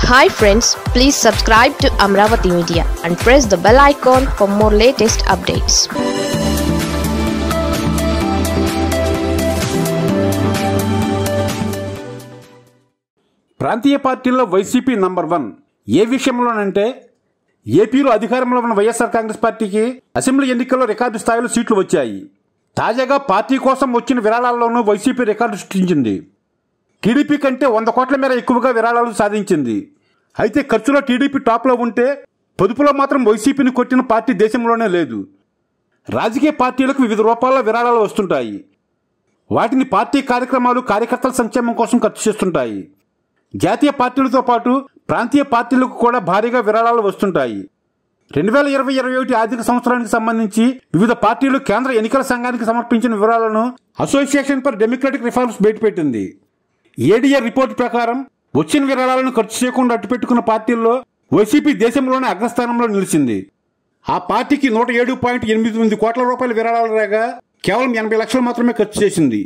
hi friends please subscribe to Amaravati media and press the bell icon for more latest updates ప్రాంతీయ పార్టీల్లో YCP number one ఏ విషయంలోనంటే ఏపీలో అధికారంలో ఉన్న వైఎస్ఆర్ కాంగ్రెస్ పార్టీకి అసెంబ్లీ ఎన్నికల్లో రికార్డు స్థాయిలో సీట్లు వచ్చాయి తాజాగా పార్టీ కోసం వచ్చిన విరాళాల్లోనూ వైసీపీ రికార్డు సృష్టించింది టీడీపీ కంటే వంద కోట్ల మేర ఎక్కువగా విరాళాలు సాధించింది అయితే ఖర్చులో టీడీపీ టాప్లో ఉంటే పొదుపులో మాత్రం వైసీపీని కొట్టిన పార్టీ దేశంలోనే లేదు రాజకీయ పార్టీలకు వివిధ రూపాల్లో విరాళాలు వస్తుంటాయి వాటిని పార్టీ కార్యక్రమాలు కార్యకర్తల సంక్షేమం కోసం ఖర్చు చేస్తుంటాయి జాతీయ పార్టీలతో పాటు ప్రాంతీయ పార్టీలకు కూడా భారీగా విరాళాలు వస్తుంటాయి రెండు వేల ఇరవై ఇరవై ఒకటి ఆర్థిక సంవత్సరానికి సంబంధించి వివిధ పార్టీలు కేంద్ర ఎన్నికల సంఘానికి సమర్పించిన వివరాలను అసోసియేషన్ ఫర్ డెమోక్రటిక్ రిఫార్మ్స్ బయటపెట్టింది ఏడీఆర్ రిపోర్టు ప్రకారం వచ్చిన విరాళాలను ఖర్చు చేయకుండా అడ్డుపెట్టుకున్న పార్టీల్లో వైసీపీ దేశంలోనే అగ్రస్థానంలో నిలిచింది ఆ పార్టీకి నూట ఏడు పాయింట్ ఎనిమిది తొమ్మిది కోట్ల రూపాయల విరాళాలు రాగా కేవలం ఎనభై లక్షలు మాత్రమే ఖర్చు చేసింది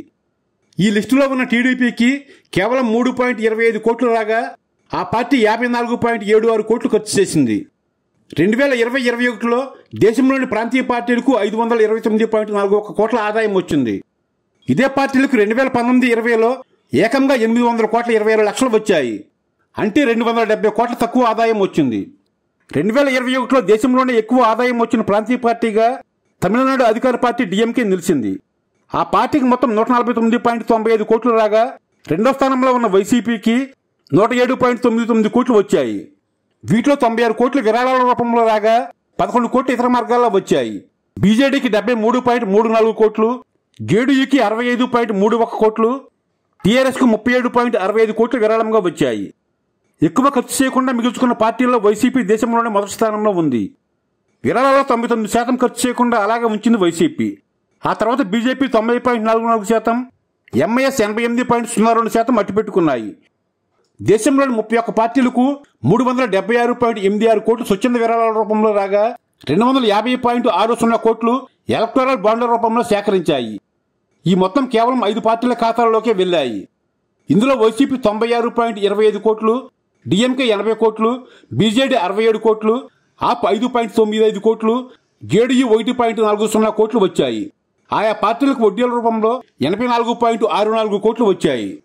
ఈ లిస్టులో ఉన్న టీడీపీకి కేవలం మూడు పాయింట్ ఇరవై ఐదు కోట్లు రాగా ఆ పార్టీ యాభై నాలుగు పాయింట్ ఏడు ఆరు కోట్లు ఖర్చు చేసింది రెండు వేల ఇరవై ఇరవై ఒకటిలో దేశంలోని ప్రాంతీయ పార్టీలకు ఐదు వందల ఇరవై తొమ్మిది పాయింట్ నాలుగు ఒక కోట్ల ఆదాయం వచ్చింది ఇదే పార్టీలకు రెండు వేల పంతొమ్మిది ఇరవైలో ఏకంగా ఎనిమిది వందల కోట్ల ఇరవై ఆరు లక్షలు వచ్చాయి అంటే రెండు వందల డెబ్బై కోట్ల తక్కువ ఆదాయం వచ్చింది రెండు వేల ఇరవై ఒకటిలో దేశంలోనే ఎక్కువ ఆదాయం వచ్చిన ప్రాంతీయ పార్టీగా తమిళనాడు అధికార పార్టీ డిఎంకే నిలిచింది ఆ పార్టీకి మొత్తం నూట నలభై తొమ్మిది పాయింట్ తొంభై ఐదు కోట్లు రాగా రెండో స్థానంలో ఉన్న వైసీపీకి నూట ఏడు పాయింట్ తొమ్మిది తొమ్మిది కోట్లు వచ్చాయి వీటిలో తొంభై ఆరు కోట్లు విరాళాల రూపంలో రాగా పదకొండు కోట్లు ఇతర మార్గాల్లో వచ్చాయి బీజేడీకి డెబ్బై మూడు పాయింట్ మూడు నాలుగు కోట్లు జేడీయూకి అరవై ఐదు పాయింట్ మూడు ఒక కోట్లు టీఆర్ఎస్కు ముప్పై ఏడు పాయింట్ అరవై ఐదు కోట్లు విరాళంగా వచ్చాయి ఎక్కువ ఖర్చు చేయకుండా మిగుల్చుకున్న పార్టీల్లో వైసీపీ దేశంలోనే మొదటి స్థానంలో ఉంది విరాళాల్లో తొంభై తొమ్మిది శాతం ఖర్చు చేయకుండా అలాగే ఉంచింది వైసీపీ ఆ తర్వాత బీజేపీ తొంభై పాయింట్ నాలుగు నాలుగు శాతం ఎంఐఎస్ ఎనభై ఎనిమిది పాయింట్ సున్నా రెండు శాతం అట్టుపెట్టుకున్నాయి దేశంలోని ముప్పై ఒక్క పార్టీలకు మూడు వందల డెబ్బై ఆరు పాయింట్ ఎనిమిది ఆరు కోట్లు స్వచ్ఛంద విరాళాల రూపంలో రాగా రెండు వందల యాభై పాయింట్ ఆరు సున్నా కోట్లు ఎలక్టోరల్ బాండ్ల రూపంలో సేకరించాయి ఈ మొత్తం కేవలం ఐదు పార్టీల ఖాతాల్లోకే వెళ్లాయి ఇందులో వైసీపీ తొంభై ఆరు పాయింట్ ఇరవై ఐదు కోట్లు డిఎంకే ఎనభై కోట్లు బీజేడీ అరవై ఏడు కోట్లు ఆప్ ఐదు పాయింట్ తొమ్మిది ఐదు కోట్లు జేడీయూ ఒకటి పాయింట్ నాలుగు సున్నా కోట్లు వచ్చాయి ఆయా పార్టీలకు వడ్డీల రూపంలో ఎనభై నాలుగు పాయింట్ ఆరు నాలుగు కోట్లు వచ్చాయి